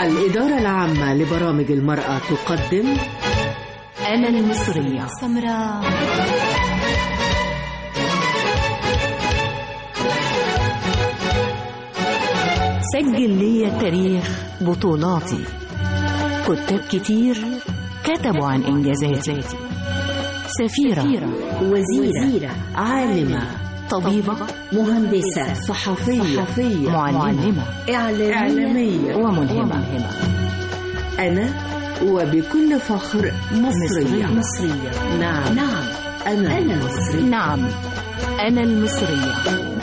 الإدارة العامة لبرامج المرأة تقدم أنا المصرية سمراء سجل لي تاريخ بطولاتي كتاب كتير كتبوا عن إنجازاتي سفيرة وزيرة, وزيرة عالمة طبيبة مهندسة صحفية, صحفية معلمة إعلامية, إعلامية وملهمة أنا وبكل فخر مصرية مصرية نعم نعم أنا, أنا مصرية نعم أنا المصرية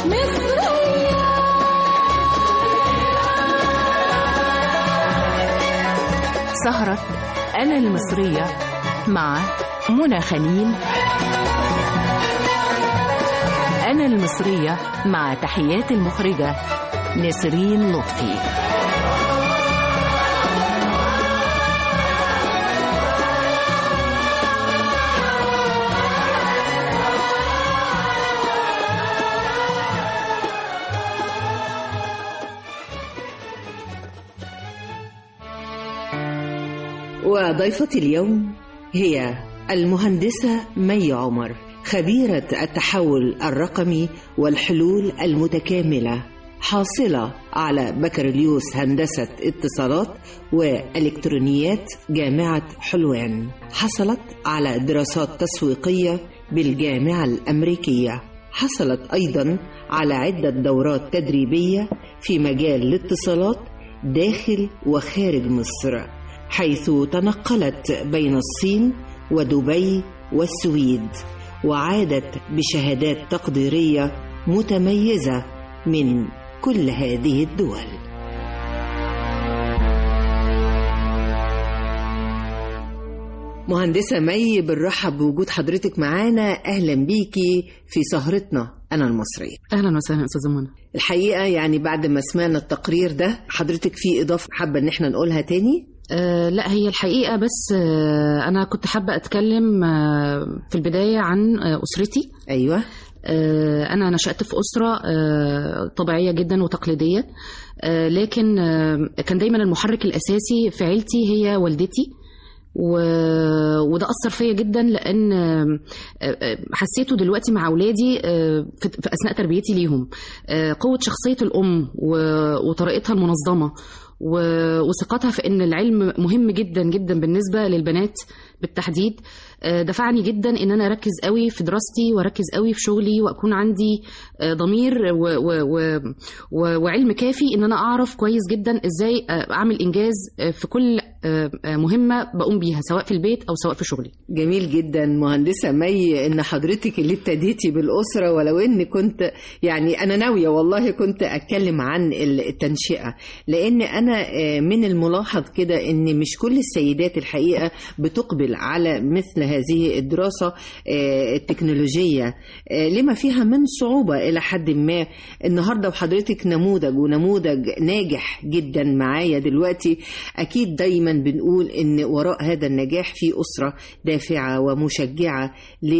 سهرة أنا المصرية مع منى خليل أنا المصرية مع تحيات المخرجة نسرين لطفي وضيفتي اليوم هي المهندسة مي عمر خبيرة التحول الرقمي والحلول المتكاملة حاصلة على بكالوريوس هندسة اتصالات وإلكترونيات جامعة حلوان حصلت على دراسات تسويقية بالجامعة الأمريكية حصلت أيضا على عدة دورات تدريبية في مجال الاتصالات داخل وخارج مصر حيث تنقلت بين الصين ودبي والسويد وعادت بشهادات تقديريه متميزه من كل هذه الدول مهندسة مي بنرحب بوجود حضرتك معانا أهلا بيكي في سهرتنا أنا المصرية اهلا وسهلا استاذه منى الحقيقة يعني بعد ما سمعنا التقرير ده حضرتك في إضافة حابة إن احنا نقولها تاني آه لا هي الحقيقه بس آه انا كنت حابه اتكلم آه في البدايه عن آه اسرتي أيوة آه انا نشات في اسره آه طبيعيه جدا وتقليديه آه لكن آه كان دايما المحرك الاساسي في عيلتي هي والدتي و... وده أثر فيا جدا لأن آه، آه، حسيته دلوقتي مع أولادي آه، في في أثناء تربيتي ليهم آه، قوة شخصية الأم و- وطريقتها المنظمة و- وثقتها في ان العلم مهم جدا جدا بالنسبه للبنات بالتحديد آه، دفعني جدا ان انا اركز قوي في دراستي واركز قوي في شغلي واكون عندي آه، ضمير و و و و وعلم كافي ان انا اعرف كويس جدا ازاي آه، اعمل انجاز آه، في كل آه، آه، مهمه بقوم بيها سواء في البيت او سواء في شغلي جميل جدا مهندسة مي ان حضرتك اللي ابتديتي بالأسرة ولو ان كنت يعني انا ناوية والله كنت اتكلم عن التنشئة لان انا آه، من الملاحظ كده ان مش كل السيدات الحقيقة بتقبل على مثل هذه الدراسة آه، التكنولوجية آه، لما فيها من صعوبة الى حد ما النهاردة وحضرتك نموذج ونموذج ناجح جدا معايا دلوقتي اكيد دايما بنقول ان وراء هذا النجاح في اسره دافعه ومشجعه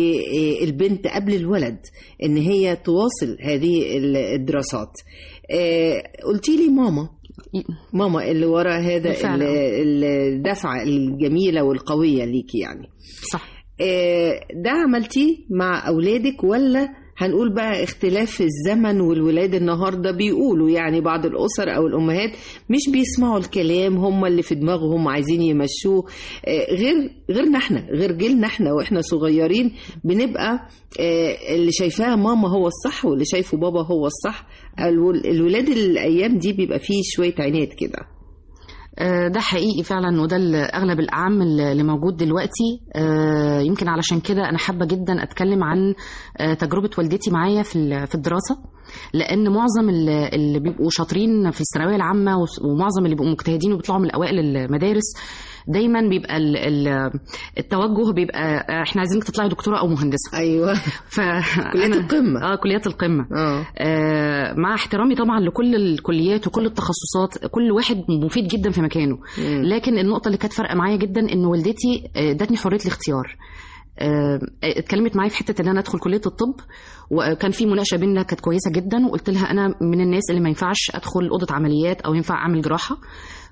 للبنت قبل الولد ان هي تواصل هذه الدراسات آه، قلتي لي ماما ماما اللي وراء هذا بالفعل. ال- الدفعه الجميله والقويه ليكي يعني صح آه، ده عملتيه مع اولادك ولا هنقول بقى اختلاف في الزمن والولاد النهارده بيقولوا يعني بعض الاسر او الامهات مش بيسمعوا الكلام هم اللي في دماغهم عايزين يمشوه آه، غير غيرنا احنا غير جيلنا احنا واحنا صغيرين بنبقى آه، اللي شايفاه ماما هو الصح واللي شايفه بابا هو الصح الول- الولاد الايام دي بيبقى فيه شويه عناد كده آه، ده حقيقي فعلا وده ال- اغلب الاعم اللي موجود دلوقتي آه، يمكن علشان كده انا حابه جدا اتكلم عن آه، تجربه والدتي معايا في ال- في الدراسه لان معظم ال- اللي بيبقوا شاطرين في الثانويه العامه وس- ومعظم اللي بيبقوا مجتهدين وبيطلعوا من اوائل المدارس دايما بيبقى ال- ال- التوجه بيبقى آه، احنا عايزينك تطلعي دكتوره او مهندسه ايوه ف كليات القمه اه كليات القمه اه آه، مع احترامي طبعا لكل الكليات وكل التخصصات كل واحد مفيد جدا في مكانه مم. لكن النقطه اللي كانت فارقه معايا جدا ان والدتي آه، ادتني حريه الاختيار آه، اتكلمت معايا في حته ان انا ادخل كليه الطب وكان في مناقشه بينا كانت كويسه جدا وقلت لها انا من الناس اللي ما ينفعش ادخل اوضه عمليات او ينفع اعمل جراحه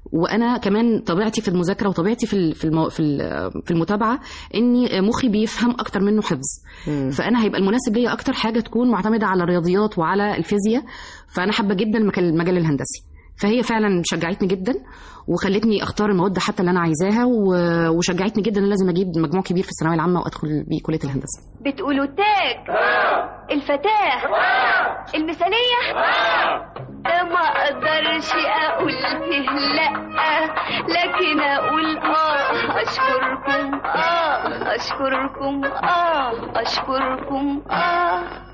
وانا كمان طبيعتي في المذاكره وطبيعتي في ال- في المو... في ال- في المتابعه اني مخي بيفهم اكتر منه حفظ مم. فانا هيبقى المناسب ليا اكتر حاجه تكون معتمده على الرياضيات وعلى الفيزياء فانا حابه جدا المجال المجال الهندسي فهي فعلا شجعتني جدا وخلتني اختار المواد حتى اللي انا عايزاها و- وشجعتني جدا ان لازم اجيب مجموع كبير في الثانويه العامه وادخل بيه كليه الهندسه بتقولوا تاج الفتاة المثالية ده ما اقدرش اقول فيه لا لكن اقول اه اشكركم اه اشكركم اه اشكركم اه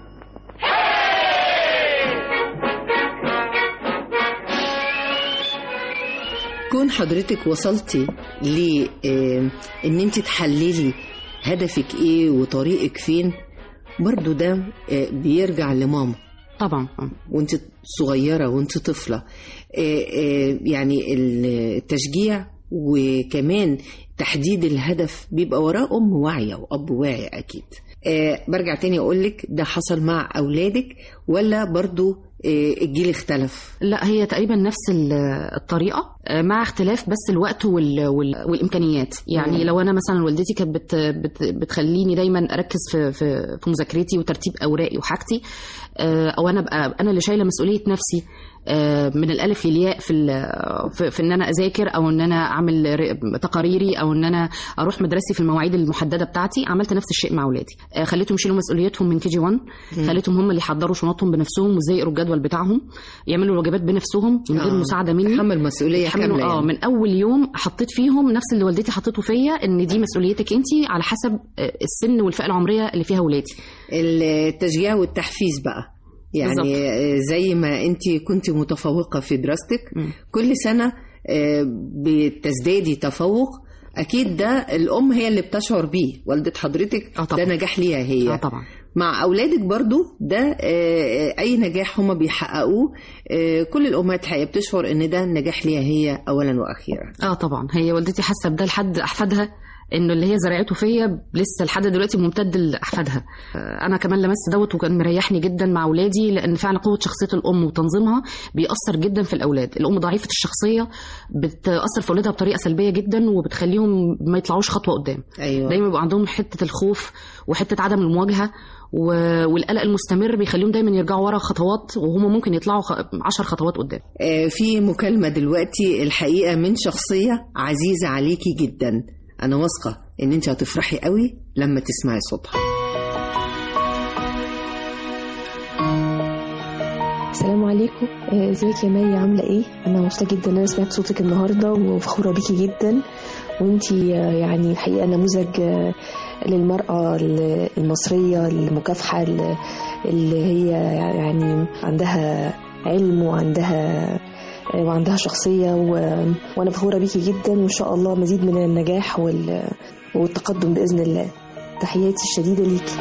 كون حضرتك وصلتي ل آه، ان انت تحللي هدفك ايه وطريقك فين برضو ده آه، بيرجع لماما طبعا آه. وانت صغيرة وانت طفلة آه، آه، يعني التشجيع وكمان تحديد الهدف بيبقى وراه أم واعية وأب واعي أكيد آه، برجع تاني أقولك ده حصل مع أولادك ولا برضو آه، الجيل اختلف لا هي تقريبا نفس ال- الطريقه آه، مع اختلاف بس الوقت وال... وال... والامكانيات يعني مم. لو انا مثلا والدتي كانت بت... بت... بتخليني دايما اركز في في, في مذاكرتي وترتيب اوراقي وحاجتي آه، او انا ابقى انا اللي شايله مسؤوليه نفسي آه، من الالف للياء في, ال... في في ان انا اذاكر او ان انا اعمل ر- تقاريري او ان انا اروح مدرستي في المواعيد المحدده بتاعتي عملت نفس الشيء مع اولادي آه، خليتهم يشيلوا مسؤوليتهم من كي جي 1 خليتهم هم اللي يحضروا شنطهم بنفسهم وازاي يقروا الجدول بتاعهم يعملوا الواجبات بنفسهم من غير آه. مساعده مني تحمل مسؤولية يتحملوا- كاملة اه يعني. من اول يوم حطيت فيهم نفس اللي والدتي حطيته فيا ان دي مسؤوليتك انت على حسب آه، السن والفئه العمريه اللي فيها ولادي التشجيع والتحفيز بقى يعني بالظبط. آه، زي ما انت كنت متفوقة في دراستك مم. كل سنة آه، بتزدادي تفوق أكيد ده الأم هي اللي بتشعر بيه والدة حضرتك آه طبعا. ده نجاح ليها هي اه طبعا مع أولادك برضو ده آه، أي نجاح هما بيحققوه آه، كل الأمهات حقيقة بتشعر إن ده نجاح ليها هي أولا وأخيرا اه طبعا هي والدتي حاسه بده لحد احفادها انه اللي هي زرعته فيا لسه لحد دلوقتي ممتد لاحفادها آه، انا كمان لمست دوت وكان مريحني جدا مع اولادي لان فعلا قوه شخصيه الام وتنظيمها بيأثر جدا في الاولاد الام ضعيفه الشخصيه بتأثر في اولادها بطريقه سلبيه جدا وبتخليهم ما يطلعوش خطوه قدام أيوة دايما بيبقى عندهم حته الخوف وحته عدم المواجهه و- والقلق المستمر بيخليهم دايما يرجعوا ورا خطوات وهم ممكن يطلعوا خ- عشر خطوات قدام آه، في مكالمة دلوقتي الحقيقة من شخصية عزيزة عليكي جدا أنا واثقة إن أنت هتفرحي قوي لما تسمعي صوتها السلام عليكم آه، ازيك يا مي عامله ايه انا مبسوطه جدا ان انا سمعت صوتك النهارده وفخوره بيكي جدا وانتي آه، يعني الحقيقه نموذج آه، للمراه ال- المصريه المكافحه ال- اللي هي يعني عندها علم وعندها آه، وعندها شخصيه و... وانا فخوره بيكي جدا وان شاء الله مزيد من النجاح وال... والتقدم باذن الله تحياتي الشديده ليكي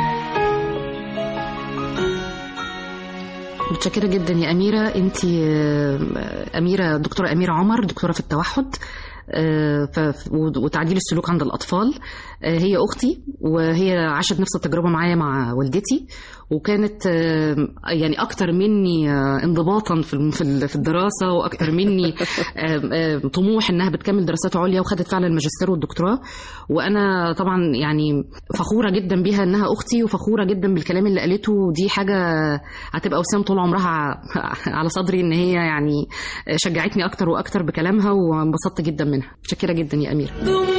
متشكرة جدا يا أميرة أنت أميرة دكتورة أميرة عمر دكتورة في التوحد آه، ف- وتعديل السلوك عند الأطفال آه، هي أختي وهي عاشت نفس التجربة معايا مع والدتي وكانت آه، يعني أكتر مني آه، انضباطا في الم- في ال- في الدراسة وأكتر مني آه، آه، طموح إنها بتكمل دراسات عليا وخدت فعلا الماجستير والدكتوراه وأنا طبعا يعني فخورة جدا بيها إنها أختي وفخورة جدا بالكلام اللي قالته ودي حاجة هتبقى وسام طول عمرها ع- على صدري ان هي يعني شجعتني اكتر واكتر بكلامها وانبسطت جدا منها متشكره جدا يا اميره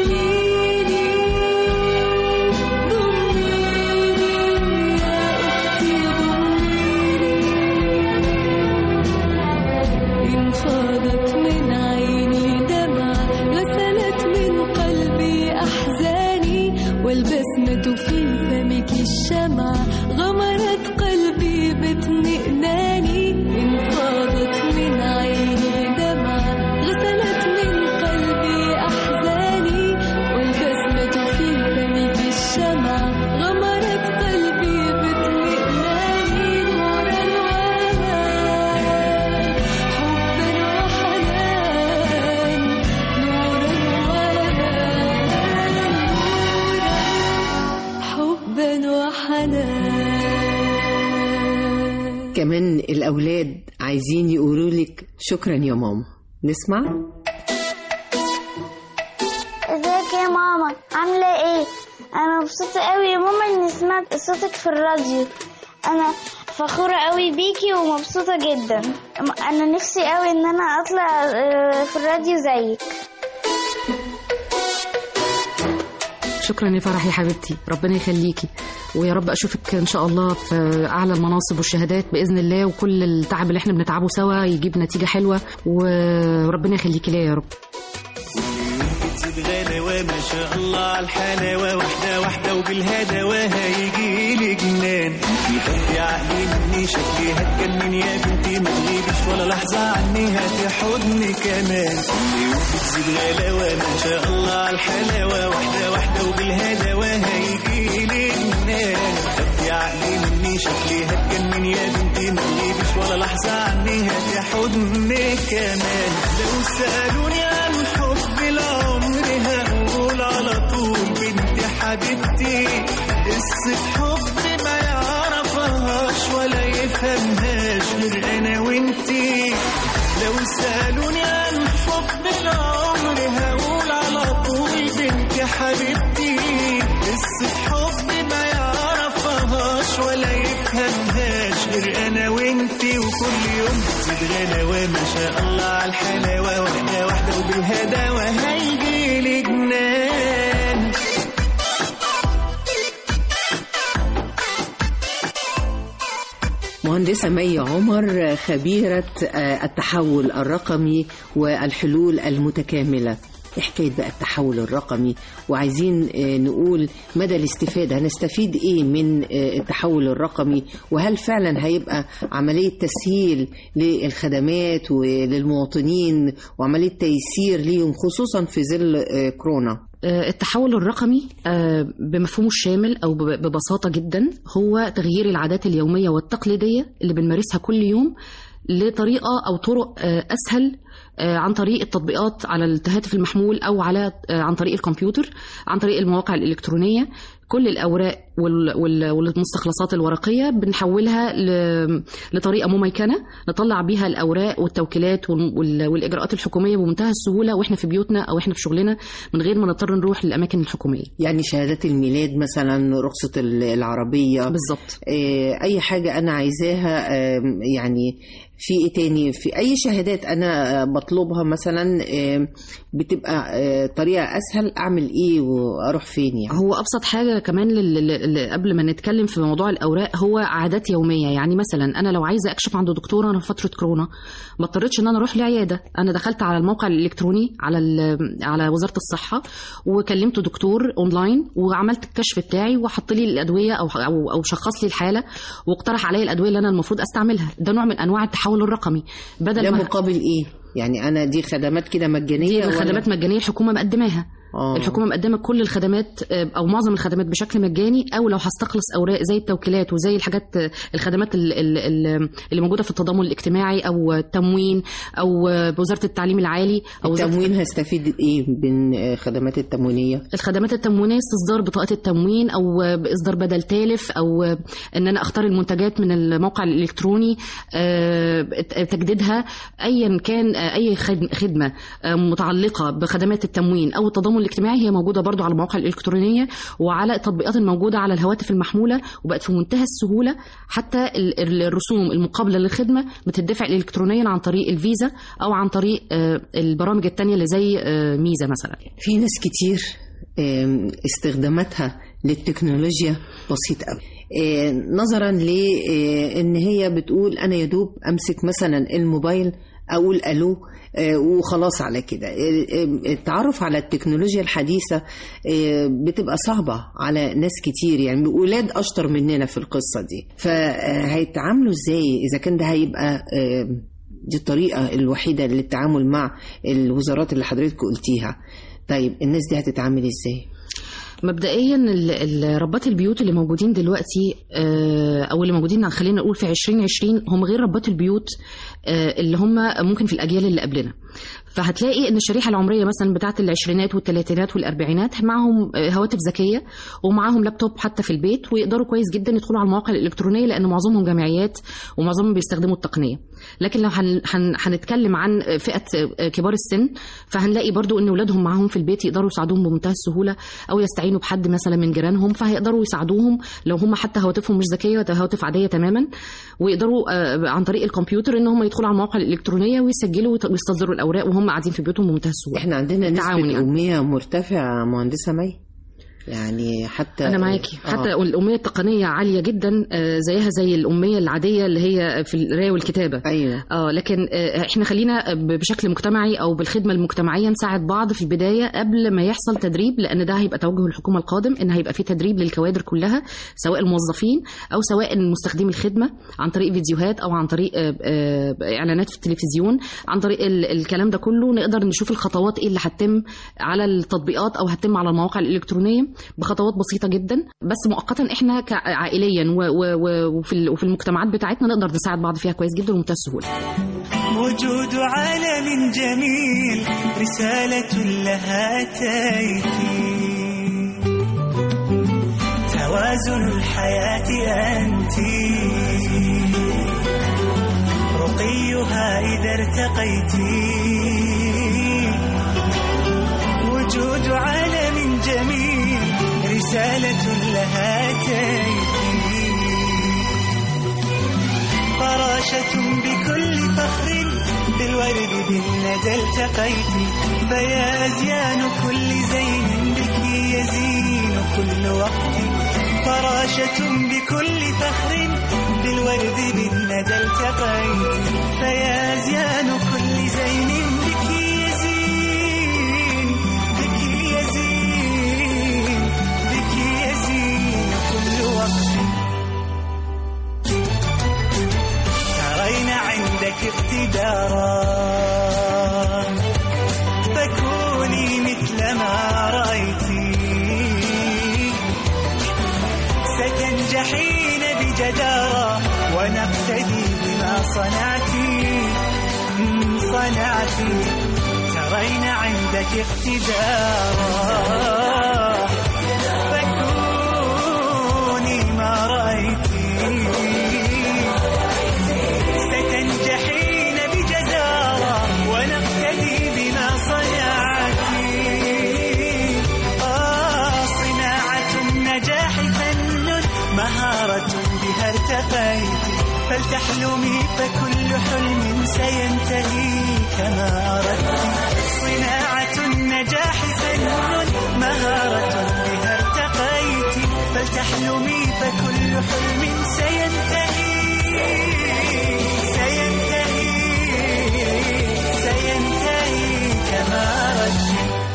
انفاضت من عيني دمعة غسلت من قلبي أحزاني والبسمة في فمك الشمعة غمرت قلبي بتنقناني انفاضت من عيني دمعة غسلت من قلبي أحزاني والبسمة في فمك الشمعة غمرت قلبي بتنقناني نورا وأمان حبا وحنان نورا وأمان نورا حبا وحنان كمان الأولاد عايزين يقولوا لك شكرا يا ماما نسمع ماما عاملة ايه؟ أنا مبسوطة قوي يا ماما إني سمعت صوتك في الراديو أنا فخورة قوي بيكي ومبسوطة جدا أنا نفسي قوي إن أنا أطلع آه، في الراديو زيك شكرا يا فرح يا حبيبتي ربنا يخليكي ويا رب اشوفك ان شاء الله في اعلى المناصب والشهادات باذن الله وكل التعب اللي احنا بنتعبه سوا يجيب نتيجه حلوه وربنا يخليكي ليا يا رب بتزيد غلاوة ما شاء الله على الحلاوة واحدة واحدة وبالهدوى هيجي لي جنان يخلي عقلي مني شكلي هتجنن يا بنتي ما تغيبش ولا لحظة عني هاتي حضني كمان بتزيد غلاوة ما شاء الله على الحلاوة واحدة واحدة وبالهدوى هيجي لي جنان خدي عقلي مني شكلي هتجنن يا بنتي ما تغيبش ولا لحظة عني هاتي حضني كمان لو سألوني عن حب العمر هقول على طول بنتي حبيبتي قصة حب ما يعرفهاش ولا يفهمهاش غير انا وانتي لو سألوني عن حب العمر هقول على طول بنتي حبيبتي قصة حب ما يعرفهاش ولا يفهمهاش غير انا وانتي وكل يوم تزيد غلاوة ما شاء الله على الحلاوة واحدة واحدة وبالهداوة هيجيلي جنان مهندسة مي عمر خبيرة آه، التحول الرقمي والحلول المتكاملة إيه حكاية بقى التحول الرقمي وعايزين آه، نقول مدى الاستفادة هنستفيد ايه من آه، التحول الرقمي وهل فعلا هيبقى عملية تسهيل للخدمات وللمواطنين وعملية تيسير ليهم خصوصا في ظل آه، كورونا آه، التحول الرقمي آه، بمفهومه الشامل او بب- ببساطه جدا هو تغيير العادات اليوميه والتقليديه اللي بنمارسها كل يوم لطريقه او طرق آه، اسهل آه، عن طريق التطبيقات على الهاتف المحمول او على آه، عن طريق الكمبيوتر عن طريق المواقع الالكترونيه كل الاوراق وال- وال- والمستخلصات الورقيه بنحولها ل- لطريقه مميكنه نطلع بيها الاوراق والتوكيلات وال- وال- والاجراءات الحكوميه بمنتهى السهوله واحنا في بيوتنا او احنا في شغلنا من غير ما نضطر نروح للاماكن الحكوميه يعني شهادات الميلاد مثلا رخصة العربية بالظبط آه، اي حاجه انا عايزاها آه، يعني في ايه تاني في اي شهادات انا آه، بطلبها مثلا آه، بتبقى آه، طريقه اسهل اعمل ايه واروح فين يعني هو ابسط حاجه كمان لل- لل- قبل ما نتكلم في موضوع الاوراق هو عادات يوميه يعني مثلا انا لو عايزه اكشف عند دكتوره انا في فتره كورونا ما اضطريتش ان انا اروح لعياده انا دخلت على الموقع الالكتروني على ال- على وزاره الصحه وكلمت دكتور اونلاين وعملت الكشف بتاعي وحط لي الادويه او او او شخص لي الحاله واقترح عليا الادويه اللي انا المفروض استعملها ده نوع من انواع التحول الرقمي بدل ده ما مقابل ايه يعني انا دي خدمات كده مجانيه دي ولا- خدمات مجانيه الحكومه مقدماها آه. الحكومه مقدمه كل الخدمات آه، او معظم الخدمات بشكل مجاني او لو هستخلص اوراق زي التوكيلات وزي الحاجات آه، الخدمات ال- ال- ال- اللي موجوده في التضامن الاجتماعي او التموين او آه، بوزاره التعليم العالي او وزارة التموين هستفيد ايه من آه، خدمات التموينيه الخدمات التموينيه استصدار بطاقه التموين او باصدار بدل تالف او ان انا اختار المنتجات من الموقع الالكتروني آه، تجديدها ايا كان آه، اي خدم- خدمه آه، متعلقه بخدمات التموين او التضامن الاجتماعي هي موجوده برضو على المواقع الالكترونيه وعلى التطبيقات الموجوده على الهواتف المحموله وبقت في منتهى السهوله حتى ال- ال- الرسوم المقابله للخدمه بتدفع الكترونيا عن طريق الفيزا او عن طريق آه، البرامج التانية اللي زي آه، ميزه مثلا في ناس كتير آم، استخداماتها للتكنولوجيا بسيط قوي آه، نظرا لان هي بتقول انا يا دوب امسك مثلا الموبايل اقول الو آه، وخلاص على كده آه، آه، التعرف على التكنولوجيا الحديثه آه، بتبقى صعبه على ناس كتير يعني ولاد اشطر مننا في القصه دي فهيتعاملوا ازاي اذا كان ده هيبقى آه، دي الطريقه الوحيده للتعامل مع الوزارات اللي حضرتك قلتيها طيب الناس دي هتتعامل ازاي مبدئيا ال- ال- ربات البيوت اللي موجودين دلوقتي آه، او اللي موجودين خلينا نقول في 2020 هم غير ربات البيوت آه، اللي هم ممكن في الاجيال اللي قبلنا فهتلاقي ان الشريحه العمريه مثلا بتاعه العشرينات والثلاثينات والاربعينات معاهم آه، هواتف ذكيه ومعاهم لابتوب حتى في البيت ويقدروا كويس جدا يدخلوا على المواقع الالكترونيه لان معظمهم جامعيات ومعظمهم بيستخدموا التقنيه لكن لو هن- هن- هنتكلم عن فئه آه، كبار السن فهنلاقي برضو ان اولادهم معاهم في البيت يقدروا يساعدوهم بمنتهى السهوله او يستعينوا بحد مثلا من جيرانهم فهيقدروا يساعدوهم لو هم حتى هواتفهم مش ذكيه هواتف عاديه تماما ويقدروا آه، عن طريق الكمبيوتر ان هم يدخلوا على المواقع الالكترونيه ويسجلوا ويت- ويستصدروا الاوراق وهم قاعدين في بيوتهم بمنتهى السهوله احنا عندنا التعاون نسبة يعني. أمية مرتفعة مهندسة مي يعني حتى انا معاكي آه. حتى الاميه التقنيه عاليه جدا آه، زيها زي الاميه العاديه اللي هي في القرايه والكتابه ايوه اه لكن آه، احنا خلينا ب- بشكل مجتمعي او بالخدمه المجتمعيه نساعد بعض في البدايه قبل ما يحصل تدريب لان ده هيبقى توجه الحكومه القادم ان هيبقى في تدريب للكوادر كلها سواء الموظفين او سواء مستخدمي الخدمه عن طريق فيديوهات او عن طريق آه، آه، اعلانات في التلفزيون عن طريق ال- الكلام ده كله نقدر نشوف الخطوات ايه اللي هتتم على التطبيقات او هتتم على المواقع الالكترونيه بخطوات بسيطه جدا بس مؤقتا احنا كع- عائليا و- و- و- وفي ال- وفي المجتمعات بتاعتنا نقدر نساعد بعض فيها كويس جدا ومنتهى السهوله وجود عالم جميل رسالة لها تأتي توازن الحياة أنت رقيها إذا ارتقيت وجود عالم جميل رسالة لها تأتي فراشة بكل فخر بالورد بالندى التقيت فيا أزيان كل زين بك يزين كل وقت فراشة بكل فخر بالورد بالندى التقيت فيا أزيان كل زين بك يزين بك يزين بك يزين كل وقت ترين عندك اقتدارا فكوني مثل ما رأيت ستنجحين بجدارة ونقتدي بما صنعت مم، صنعت ترين عندك اقتدارا فكوني ما رأيت ستنجحين بجدارة ونقتدي بما صنعت آه صناعة النجاح فن مهارة بها ارتقيت فلتحلمي فكل حلم سينتهي كما أردت صناعة النجاح فن مهارة بها ارتقيت فلتحلمي فكل حلم سينتهي سينتهي سينتهي كما أردت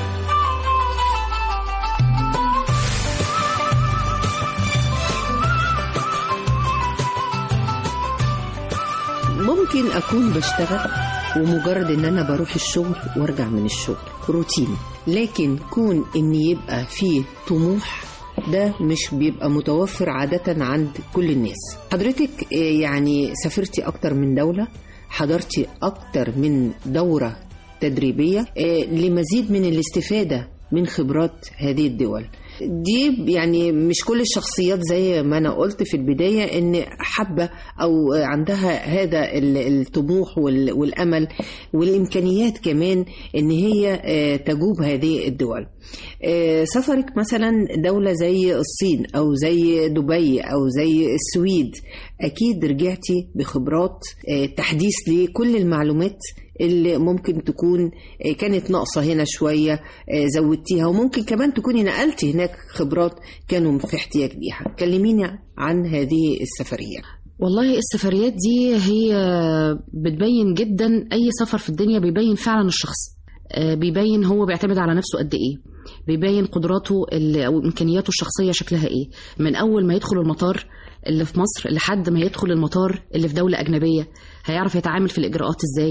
ممكن أكون بشتغل ومجرد إن أنا بروح الشغل وأرجع من الشغل روتين لكن كون إن يبقى فيه طموح ده مش بيبقى متوفر عادة عند كل الناس حضرتك آه، يعني سافرتي أكتر من دولة حضرتي أكتر من دورة تدريبية آه، لمزيد من الاستفادة من خبرات هذه الدول دي يعني مش كل الشخصيات زي ما انا قلت في البدايه ان حابه او عندها هذا ال- الطموح وال- والامل والامكانيات كمان ان هي آه، تجوب هذه الدول. آه، سفرك مثلا دوله زي الصين او زي دبي او زي السويد اكيد رجعتي بخبرات آه، تحديث لكل المعلومات اللي ممكن تكون آه، كانت ناقصه هنا شويه آه، زودتيها وممكن كمان تكوني نقلتي هناك خبرات كانوا في احتياج ليها كلميني عن هذه السفريه والله السفريات دي هي بتبين جدا اي سفر في الدنيا بيبين فعلا الشخص آه، بيبين هو بيعتمد على نفسه قد ايه بيبين قدراته ال- او امكانياته الشخصيه شكلها ايه من اول ما يدخل المطار اللي في مصر لحد ما يدخل المطار اللي في دوله اجنبيه هيعرف يتعامل في الاجراءات ازاي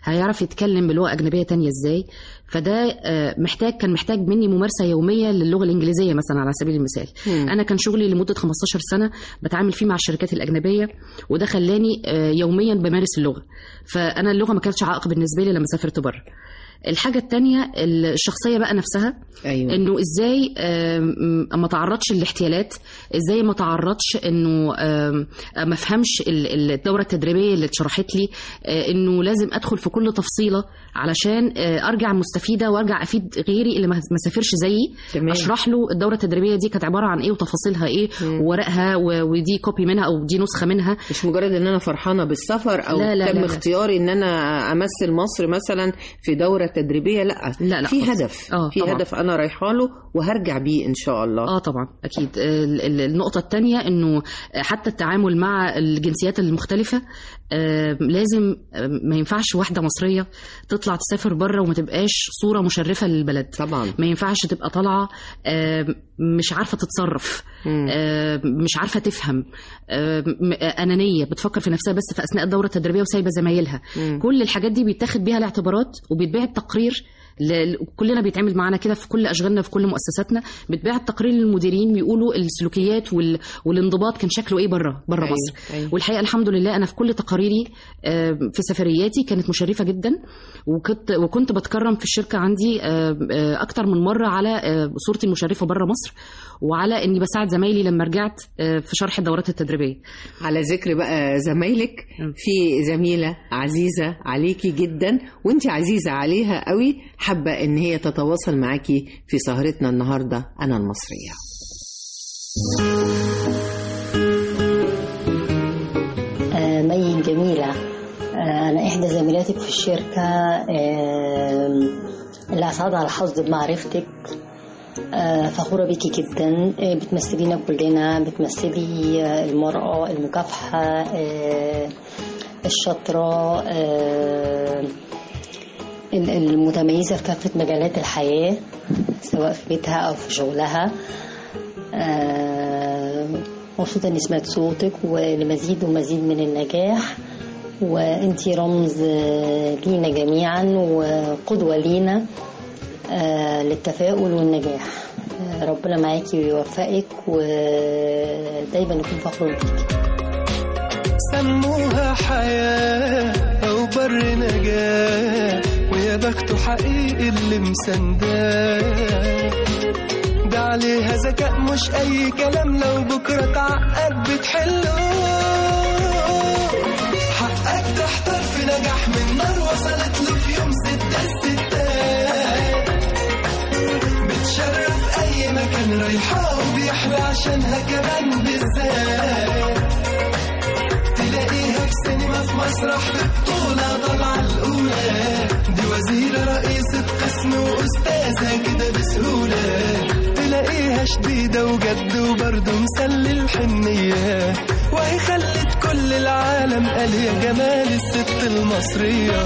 هيعرف يتكلم بلغه اجنبيه تانية ازاي فده آه، محتاج كان محتاج مني ممارسه يوميه للغه الانجليزيه مثلا على سبيل المثال مم. انا كان شغلي لمده 15 سنه بتعامل فيه مع الشركات الاجنبيه وده خلاني آه، يوميا بمارس اللغه فانا اللغه ما كانتش عائق بالنسبه لي لما سافرت بره الحاجة التانية الشخصية بقى نفسها ايوه انه ازاي آم، ما تعرضش للاحتيالات ازاي ما تعرضش انه آم، ما افهمش ال- ال- الدوره التدريبيه اللي اتشرحت لي آه، انه لازم ادخل في كل تفصيله علشان آه، ارجع مستفيده وارجع افيد غيري اللي ما ما سافرش زيي تمام. اشرح له الدوره التدريبيه دي كانت عباره عن ايه وتفاصيلها ايه مم. وورقها و- ودي كوبي منها او دي نسخه منها مش مجرد ان انا فرحانه بالسفر او لا، لا، تم لا، لا. اختياري ان انا امثل مصر مثلا في دوره تدريبيه لا لا، لا في خالص. هدف آه، في طبعاً. هدف انا رايحه له وهرجع بيه ان شاء الله اه طبعا اكيد ال- ال- النقطه الثانيه انه حتى التعامل مع الجنسيات المختلفه آه، لازم آه، ما ينفعش واحده مصريه تطلع تسافر بره وما تبقاش صوره مشرفه للبلد طبعا ما ينفعش تبقى طالعه آه، مش عارفه تتصرف مم. آه، مش عارفه تفهم آه، م- آه، انانيه بتفكر في نفسها بس في اثناء الدوره التدريبيه وسايبه زمايلها مم. كل الحاجات دي بيتاخد بيها الاعتبارات وبيتبعت تقرير ل- ل- كلنا بيتعمل معانا كده في كل اشغالنا في كل مؤسساتنا بيتبعت تقرير للمديرين بيقولوا السلوكيات وال... والانضباط كان شكله ايه بره بره أيوة، مصر أيوة. والحقيقه الحمد لله انا في كل تقاريري آه، في سفرياتي كانت مشرفه جدا وكنت وكنت بتكرم في الشركه عندي آه، آه، اكتر من مره على آه، صورتي المشرفه بره مصر وعلى اني بساعد زمايلي لما رجعت آه، في شرح الدورات التدريبيه على ذكر بقى زمايلك مم. في زميلة عزيزة عليكي جدا وانت عزيزة عليها قوي حابة ان هي تتواصل معاكي في سهرتنا النهاردة انا المصرية آه، مي جميلة آه، أنا إحدى زميلاتك في الشركة آه، اللي أسعدها الحظ بمعرفتك آه، فخورة بيكي جدا آه، بتمثلينا كلنا بتمثلي آه، المرأة المكافحة آه، الشاطرة آه، ال- المتميزة في كافة مجالات الحياة سواء في بيتها أو في شغلها آه، مبسوطة إني سمعت صوتك ولمزيد ومزيد من النجاح وانتي رمز آه، لينا جميعا وقدوة لينا آه، للتفاؤل والنجاح آه، ربنا معاكي ويوفقك ودايما نكون فخور بيكي سموها حياة أو بر نجاة ويا بخته حقيقي اللي مسنداه ده عليها ذكاء مش أي كلام لو بكرة تعقد بتحله حقك تحتار في نجاح من نار وصلت له في يوم ستة الستات بتشرف أي مكان رايحة وبيحلى عشانها كمان بالذات تلاقيها في سينما في مسرح في بطولة طالعة الأولى دي وزيرة رئيسة قسم وأستاذة كده بسهولة تلاقيها شديدة وجد وبرضه مسلي الحنية وهي خلت كل العالم قال يا جمال الست المصرية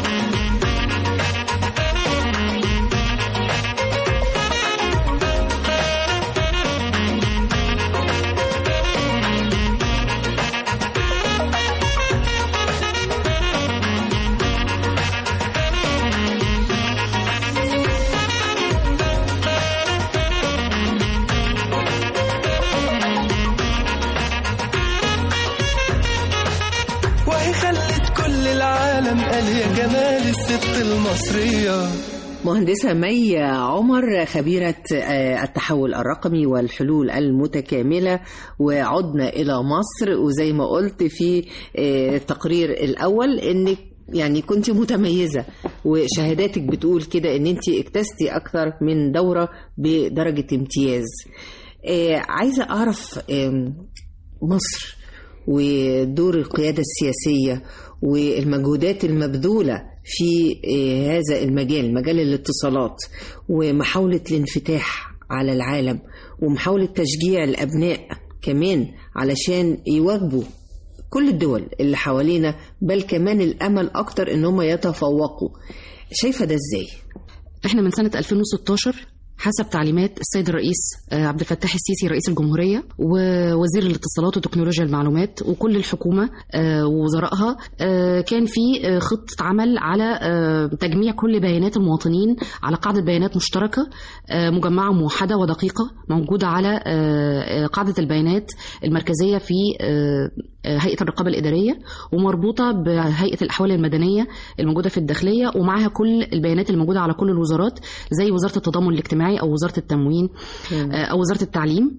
وهي خلت كل العالم قال يا جمال الست المصرية مهندسة مي عمر خبيرة آه، التحول الرقمي والحلول المتكاملة وعدنا إلى مصر وزي ما قلت في آه، التقرير الأول إنك يعني كنت متميزة وشهاداتك بتقول كده إن أنت اكتستي أكثر من دورة بدرجة امتياز آه، عايزة أعرف آم، مصر ودور القيادة السياسية والمجهودات المبذولة في آه، هذا المجال مجال الاتصالات ومحاولة الانفتاح على العالم ومحاولة تشجيع الأبناء كمان علشان يواجبوا كل الدول اللي حوالينا بل كمان الأمل أكتر إن هم يتفوقوا شايفة ده إزاي؟ احنا من سنة 2016 حسب تعليمات السيد الرئيس آه، عبد الفتاح السيسي رئيس الجمهورية ووزير الاتصالات وتكنولوجيا المعلومات وكل الحكومة آه، ووزرائها آه، كان في آه، خطة عمل على آه، تجميع كل بيانات المواطنين على قاعدة بيانات مشتركة آه، مجمعة موحدة ودقيقة موجودة على آه، آه، قاعدة البيانات المركزية في آه، آه، هيئة الرقابة الإدارية ومربوطة بهيئة الأحوال المدنية الموجودة في الداخلية ومعها كل البيانات الموجودة على كل الوزارات زي وزارة التضامن الاجتماعي أو وزارة التموين آه، أو وزارة التعليم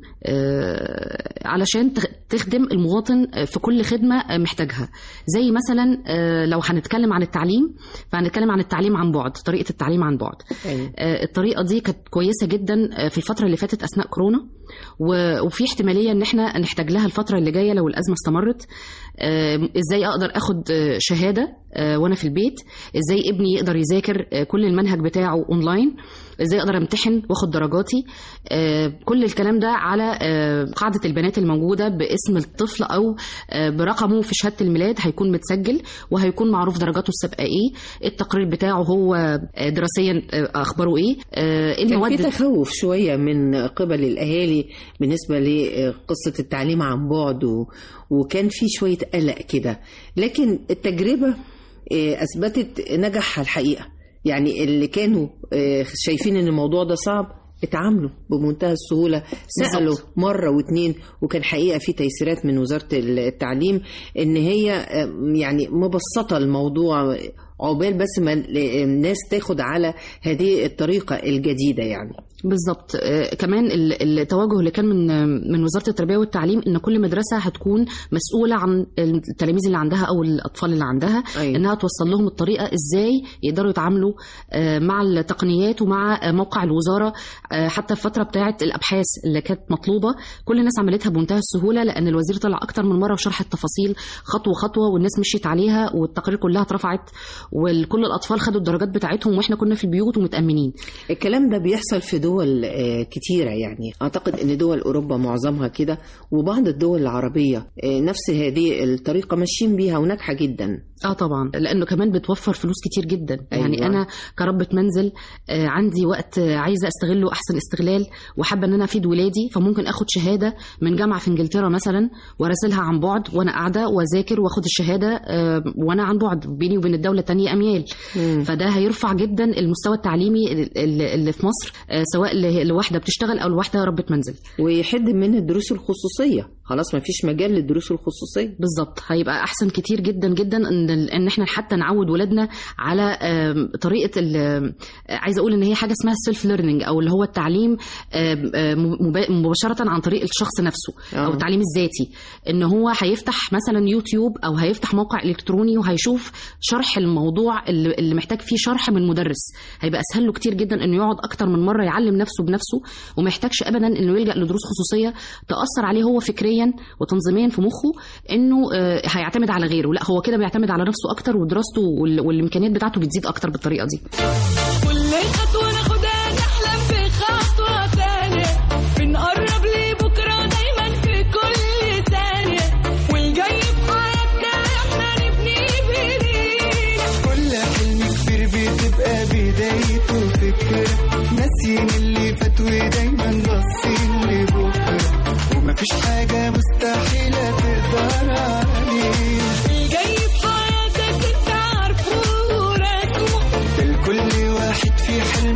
آه، علشان تخ- تخدم المواطن آه، في كل خدمة آه، محتاجها زي مثلا آه، لو هنتكلم عن التعليم فهنتكلم عن التعليم عن بعد طريقة التعليم عن بعد أيوة. آه، الطريقه دي كانت كويسه جدا آه، في الفتره اللي فاتت اثناء كورونا و- وفي احتماليه ان احنا نحتاج لها الفتره اللي جايه لو الازمه استمرت آه، ازاي اقدر اخد آه، شهاده آه، وانا في البيت ازاي ابني يقدر يذاكر آه، كل المنهج بتاعه اونلاين ازاي اقدر امتحن واخد درجاتي آه، كل الكلام ده على آه، قاعده البيانات الموجوده باسم الطفل او آه، برقمه في شهاده الميلاد هيكون متسجل وهيكون معروف درجاته السابقه ايه التقرير بتاعه هو آه، دراسيا آه، اخباره ايه آه، كان في المواد تخوف شوية من قبل الأهالي بالنسبة لقصة التعليم عن بعد و... وكان في شوية قلق كده لكن التجربة آه، أثبتت نجاحها الحقيقة يعني اللي كانوا آه، شايفين إن الموضوع ده صعب اتعاملوا بمنتهى السهولة سألوا بالظبط. مرة واتنين وكان حقيقة في تيسيرات من وزارة التعليم إن هي آه، يعني مبسطة الموضوع عقبال بس ما الناس تاخد على هذه الطريقة الجديدة يعني بالظبط آه، كمان ال- التوجه اللي كان من من وزاره التربيه والتعليم ان كل مدرسه هتكون مسؤوله عن التلاميذ اللي عندها او الاطفال اللي عندها أيوة. انها توصل لهم الطريقه ازاي يقدروا يتعاملوا آه، مع التقنيات ومع آه، موقع الوزاره آه، حتى الفتره بتاعه الابحاث اللي كانت مطلوبه كل الناس عملتها بمنتهى السهوله لان الوزير طلع اكتر من مره وشرح التفاصيل خطوه خطوه والناس مشيت عليها والتقارير كلها اترفعت وكل الاطفال خدوا الدرجات بتاعتهم واحنا كنا في البيوت ومتامنين الكلام ده بيحصل في دول آه، كتيرة يعني أعتقد أن دول أوروبا معظمها كده وبعض الدول العربية آه، نفس هذه الطريقة ماشيين بيها وناجحة جدا اه طبعا لانه كمان بتوفر فلوس كتير جدا أيوة. يعني انا كربة منزل آه، عندي وقت آه، عايزه استغله احسن استغلال وحابه ان انا افيد ولادي فممكن اخد شهاده من جامعه في انجلترا مثلا واراسلها عن بعد وانا قاعده واذاكر واخد الشهاده آه، وانا عن بعد بيني وبين الدوله تانية اميال فده هيرفع جدا المستوى التعليمي ال- ال- اللي في مصر آه، سواء ل- لواحده بتشتغل او لواحده ربة منزل ويحد من الدروس الخصوصية خلاص ما فيش مجال للدروس الخصوصية بالظبط هيبقى احسن كتير جدا جدا ان ان احنا حتى نعود ولادنا على آم، طريقه ال- آم، عايزه اقول ان هي حاجه اسمها السيلف ليرنينج او اللي هو التعليم آم، آم، مبا- مباشره عن طريق الشخص نفسه آه. او التعليم الذاتي ان هو هيفتح مثلا يوتيوب او هيفتح موقع الكتروني وهيشوف شرح الموضوع اللي اللي محتاج فيه شرح من مدرس هيبقى اسهل له كتير جدا انه يقعد اكتر من مره يعلم نفسه بنفسه وما يحتاجش ابدا انه يلجا لدروس خصوصيه تاثر عليه هو فكريا وتنظيميا في مخه انه آه، هيعتمد على غيره لا هو كده بيعتمد على نفسه اكتر ودراسته وال- والامكانيات بتاعته بتزيد اكتر بالطريقه دي كل خطوة ناخدها نحلم في خطوة تانية بنقرب لبكرة دايما في كل ثانية والجاي في حياتنا احنا نبني بايدينا كل حلم كبير بتبقى بدايته فكرة ناسيين اللي فات ودايما باصين لبكرة ومفيش حاجة مستحيلة تقدر عليه الجاي في حياتك انت عارفه ورسمه الكل واحد في حلم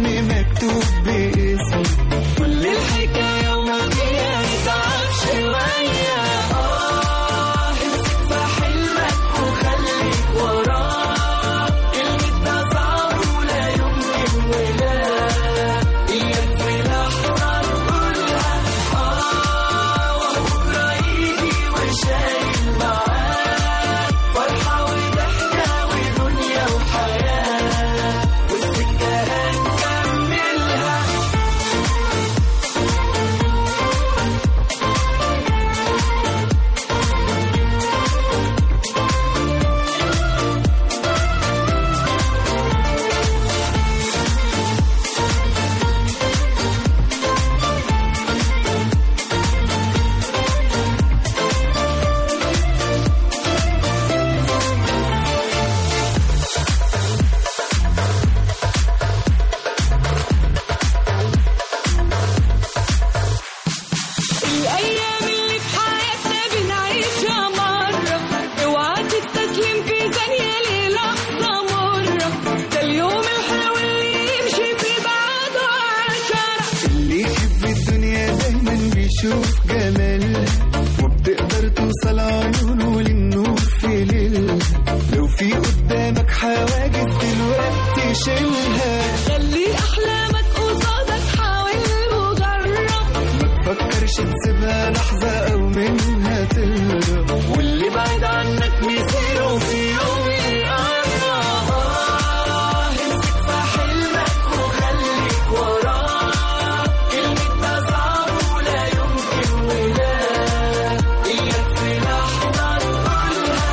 بتشوف جمال وبتقدر توصل عيونه للنور في ليل لو في قدامك حواجز دلوقتي شيلها خلي احلامك قصادك حاول وجرب ما تفكرش تسيبها لحظة أو منها تهرب واللي بعيد عنك مسيره في يوم يقرب آه، امسك في حلمك وخليك وراه كلمة ده صعب ولا يمكن ولا إياك في لحظة تقولها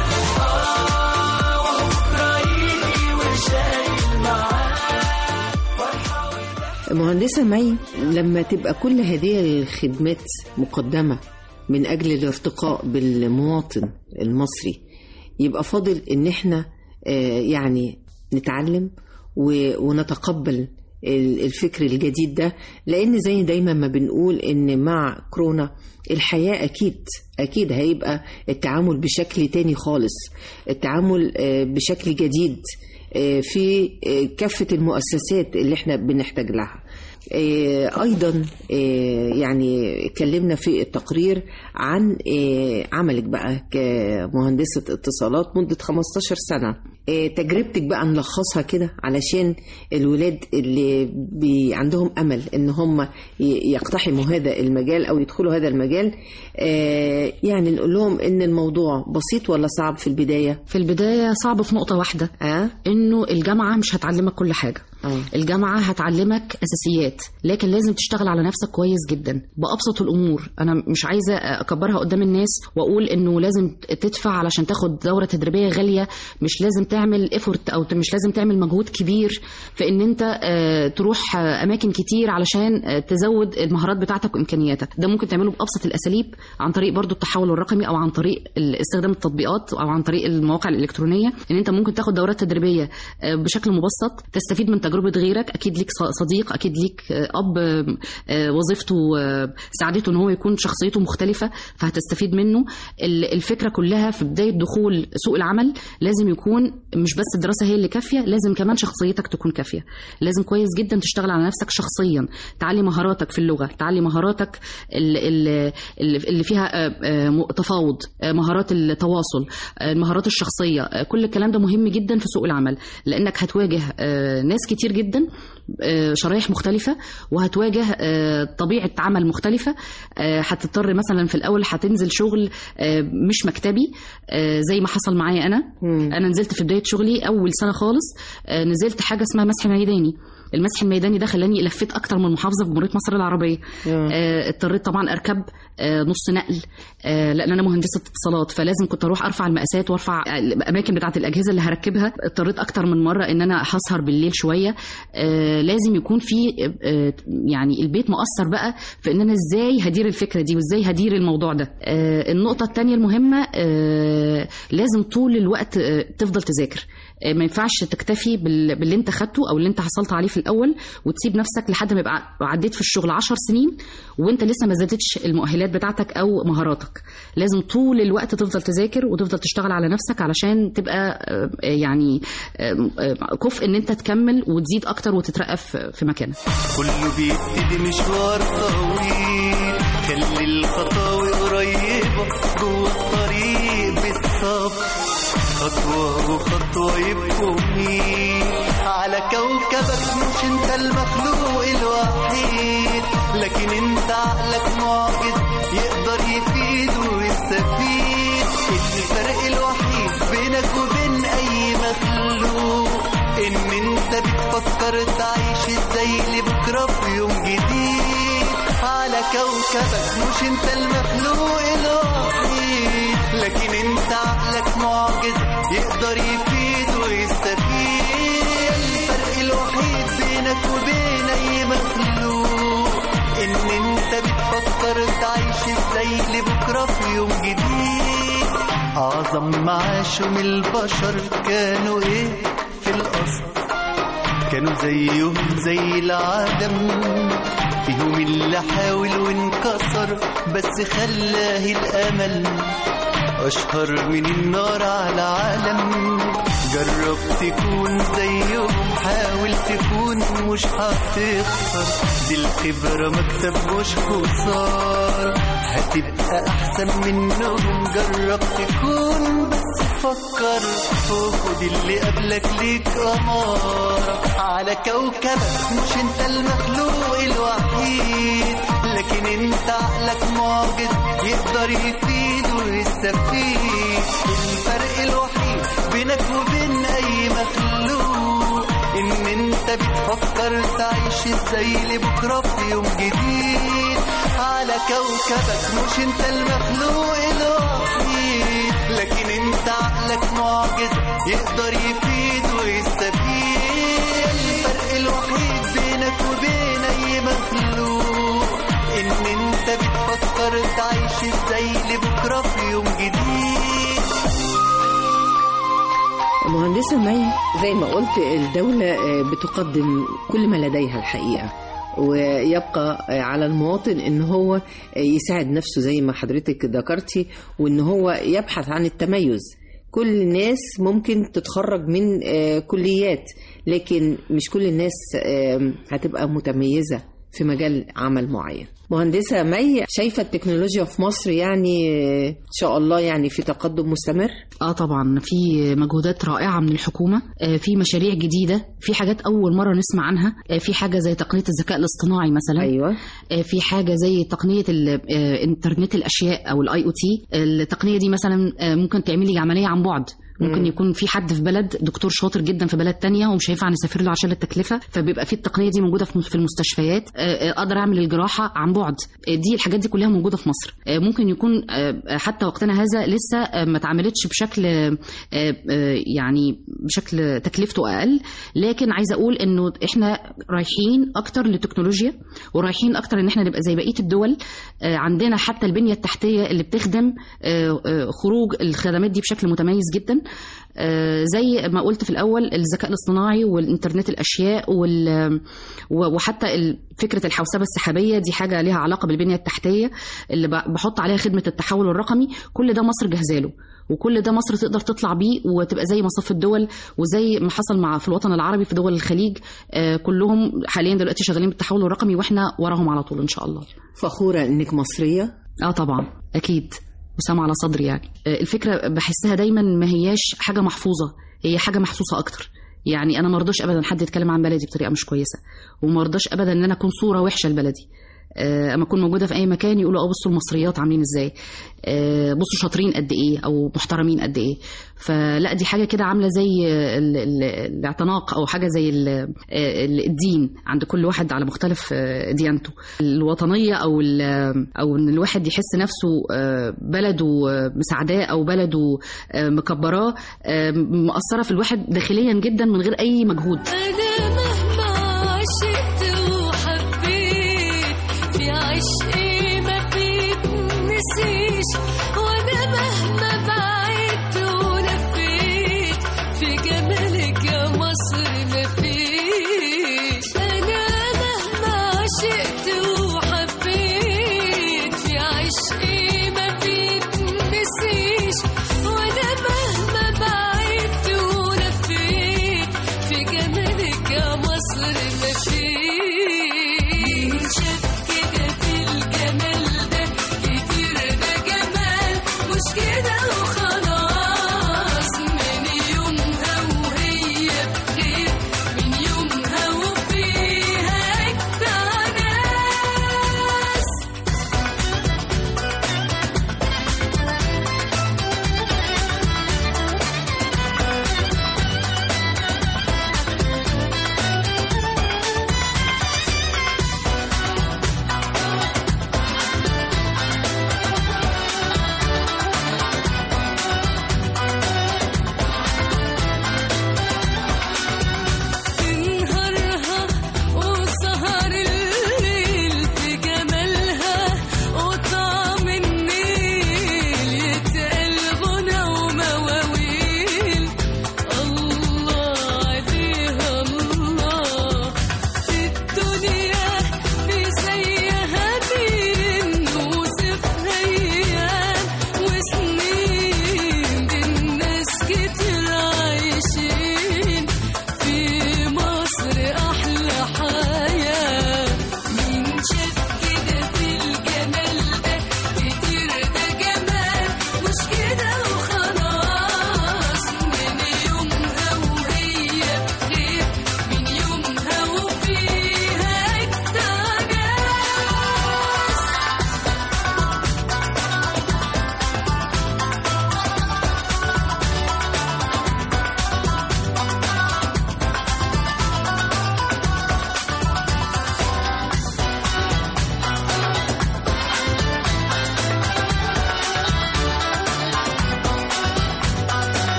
آه وهو بكرة يجي وشايل معاه فرحة مهندسة مي لما تبقى كل هذه الخدمات مقدمة من أجل الارتقاء بالمواطن المصري يبقى فاضل إن إحنا آه، يعني نتعلم و- ونتقبل ال- الفكر الجديد ده لأن زي دايما ما بنقول إن مع كورونا الحياة أكيد أكيد هيبقى التعامل بشكل تاني خالص التعامل آه، بشكل جديد آه، في آه، كافة المؤسسات اللي احنا بنحتاج لها آه، ايضا آه، يعني اتكلمنا في التقرير عن آه، عملك بقى كمهندسة اتصالات مدة 15 سنة آه، تجربتك بقى نلخصها كده علشان الولاد اللي بي عندهم امل ان هم ي- يقتحموا هذا المجال او يدخلوا هذا المجال آه، يعني نقول لهم ان الموضوع بسيط ولا صعب في البداية في البداية صعب في نقطة واحدة اه إنه الجامعة مش هتعلمك كل حاجة اه الجامعة هتعلمك أساسيات لكن لازم تشتغل على نفسك كويس جدا بأبسط الأمور أنا مش عايزة أكبرها قدام الناس وأقول إنه لازم تدفع علشان تاخد دورة تدريبية غالية مش لازم تعمل إفورت أو مش لازم تعمل مجهود كبير في إن أنت آه، تروح آه، أماكن كتير علشان آه، تزود المهارات بتاعتك وإمكانياتك ده ممكن تعمله بأبسط الأساليب عن طريق برضو التحول الرقمي أو عن طريق ال- استخدام التطبيقات أو عن طريق المواقع الإلكترونية إن أنت ممكن تاخد دورات تدريبية آه، بشكل مبسط تستفيد من تجربة غيرك أكيد ليك ص- صديق أكيد ليك آه، أب آه، آه، وظيفته آه، ساعدته إن هو يكون شخصيته مختلفة فهتستفيد منه ال- الفكرة كلها في بداية دخول سوق العمل لازم يكون مش بس الدراسة هي اللي كافية لازم كمان شخصيتك تكون كافية لازم كويس جدا تشتغل على نفسك شخصيا تعلي مهاراتك في اللغة تعلي مهاراتك ال- ال- ال- اللي فيها آه، آه، م- تفاوض آه، مهارات التواصل آه، المهارات الشخصية آه، كل الكلام ده مهم جدا في سوق العمل لأنك هتواجه آه، ناس كتير جدا آه، شرايح مختلفة وهتواجه آه، طبيعة عمل مختلفة آه، هتضطر مثلا في الأول هتنزل شغل آه، مش مكتبي آه، زي ما حصل معايا أنا أنا نزلت في بداية شغلي أول سنة خالص آه، نزلت حاجة اسمها مسح ميداني المسح الميداني ده خلاني لفيت اكتر من محافظه في جمهوريه مصر العربيه آه، اضطريت طبعا اركب آه، نص نقل آه، لان انا مهندسه اتصالات فلازم كنت اروح ارفع المقاسات وارفع الاماكن بتاعه الاجهزه اللي هركبها اضطريت اكتر من مره ان انا هسهر بالليل شويه آه، لازم يكون في آه، يعني البيت مؤثر بقى في ان انا ازاي هدير الفكره دي وازاي هدير الموضوع ده آه، النقطه الثانيه المهمه آه، لازم طول الوقت آه، تفضل تذاكر آه، ما ينفعش تكتفي بال- باللي انت خدته او اللي انت حصلت عليه في الاول وتسيب نفسك لحد ما يبقى عديت في الشغل عشر سنين وانت لسه ما زادتش المؤهلات بتاعتك او مهاراتك لازم طول الوقت تفضل تذاكر وتفضل تشتغل على نفسك علشان تبقى آه، يعني آه، آه، كفء ان انت تكمل وتزيد اكتر وتترقى في في مكانك كله بيبتدي مشوار طويل خلي الخطاوي قريبة جوه الطريق بالصبر خطوة وخطوة يبقوا مين على كوكبك مش انت المخلوق الوحيد لكن انت عقلك معجز يقدر يفيد ويستفيد الفرق الوحيد بينك وبين اي مخلوق ان انت بتفكر تعيش ازاي لبكره في يوم جديد على كوكبك مش انت المخلوق الوحيد لكن انت عقلك معجز يقدر يفيد ويستفيد الفرق الوحيد بينك وبين اي مخلوق ان انت بتفكر تعيش ازاي لبكره في يوم جديد اعظم معاشهم البشر كانوا ايه في الاصل كانوا زيهم زي العدم فيهم اللي حاول وانكسر بس خلاه الامل اشهر من النار على العالم جرب تكون زيهم حاول تكون مش هتخسر دي الخبرة مكسب مش خسارة هتبقى أحسن منهم جرب تكون بس فكر وخد اللي قبلك ليك أمارة على كوكبك مش انت المخلوق الوحيد لكن انت عقلك معجز يقدر يفيد ويستفيد الفرق الوحيد بينك وبين اي مخلوق ان انت بتفكر تعيش ازاي لبكره في يوم جديد على كوكبك مش انت المخلوق الوحيد لكن انت عقلك معجز يقدر يفيد ويستفيد الفرق الوحيد بينك وبين اي مخلوق ان انت بتفكر تعيش ازاي لبكره في يوم جديد مهندسة مي زي ما قلت الدولة آه، بتقدم كل ما لديها الحقيقة ويبقى آه، على المواطن ان هو آه، يساعد نفسه زي ما حضرتك ذكرتي وان هو يبحث عن التميز كل الناس ممكن تتخرج من آه، كليات لكن مش كل الناس آه، هتبقى متميزة في مجال عمل معين مهندسة مي شايفة التكنولوجيا في مصر يعني آه، إن شاء الله يعني في تقدم مستمر اه طبعا في مجهودات رائعه من الحكومه آه، في مشاريع جديده في حاجات اول مره نسمع عنها آه، في حاجه زي تقنيه الذكاء الاصطناعي مثلا ايوه في حاجه زي تقنيه ال- آه، انترنت الاشياء او الاي او تي التقنيه دي مثلا آه، ممكن تعمل لي عمليه عن بعد ممكن مم. يكون في حد في بلد دكتور شاطر جدا في بلد تانية ومش هينفع نسافر له عشان التكلفه فبيبقى في التقنيه دي موجوده في في المستشفيات آه، آه، اقدر اعمل الجراحه عن بعد آه، دي الحاجات دي كلها موجوده في مصر آه، ممكن يكون آه، حتى وقتنا هذا لسه آه، ما اتعملتش بشكل آه، آه، يعني بشكل تكلفته اقل لكن عايزه اقول انه احنا رايحين اكتر للتكنولوجيا ورايحين اكتر ان احنا نبقى زي بقيه الدول آه، عندنا حتى البنيه التحتيه اللي بتخدم آه، آه، خروج الخدمات دي بشكل متميز جدا آه، زي ما قلت في الاول الذكاء الاصطناعي والانترنت الاشياء وال و- وحتى ال- فكره الحوسبه السحابيه دي حاجه ليها علاقه بالبنيه التحتيه اللي ب- بحط عليها خدمه التحول الرقمي كل ده مصر جاهزه له وكل ده مصر تقدر تطلع بيه وتبقى زي مصاف الدول وزي ما حصل مع في الوطن العربي في دول الخليج آه، كلهم حاليا دلوقتي شغالين بالتحول الرقمي واحنا وراهم على طول ان شاء الله فخورة انك مصرية اه طبعا اكيد وسام على صدري يعني آه، الفكره بحسها دايما ما هياش حاجه محفوظه هي حاجه محسوسه اكتر يعني انا ما رضاش ابدا حد يتكلم عن بلدي بطريقه مش كويسه وما رضاش ابدا ان انا اكون صوره وحشه لبلدي آه، اما اكون موجوده في اي مكان يقولوا اه بصوا المصريات عاملين ازاي آه، بصوا شاطرين قد ايه او محترمين قد ايه فلا دي حاجه كده عامله زي ال- ال- الاعتناق او حاجه زي ال- ال- الدين عند كل واحد على مختلف آه، ديانته الوطنيه او ال- او ان الواحد يحس نفسه آه، بلده آه، مساعداه او بلده آه، مكبراه آه، مأثره في الواحد داخليا جدا من غير اي مجهود أنا مهما عشقت وحبيت في عشقي ما بيتنسيش وأنا مهما بعدت ولفيت في جمالك يا مصر مفيش أنا مهما عشقت وحبيت في عشقي ما بيتنسيش وأنا مهما بعدت ولفيت في جمالك يا مصر مفيش شاف كده في الجمال ده كتير ده جمال مش كده وخلاص من يومها وهي بخير من يومها وفيها أجدع ناس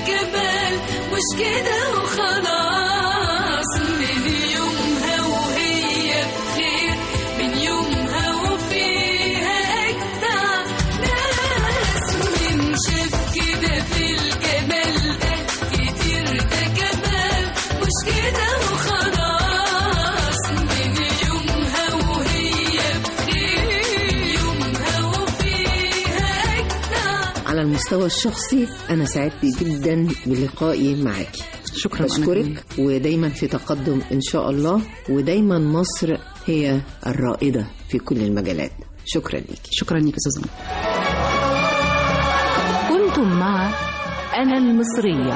جمال مش كده وخلاص من يومها وهي بخير من يومها وفيها أجدع ناس من شاف كده في الجمال ده كتير ده جمال مش كده وخلاص من يومها وهي بخير يومها وفيها أجدع على المستوى الشخصي أنا سعدت جدا بلقائي معاكي شكرا أنا بشكرك كمان. ودايما في تقدم إن شاء الله ودايما مصر هي الرائدة في كل المجالات شكرا ليكي شكرا ليك استاذ كنتم مع أنا المصرية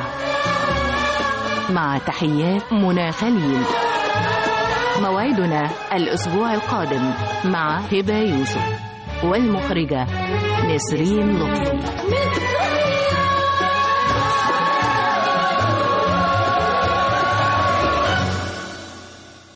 مع تحيات منى خليل موعدنا الأسبوع القادم مع هبة يوسف والمخرجة نسرين لطفي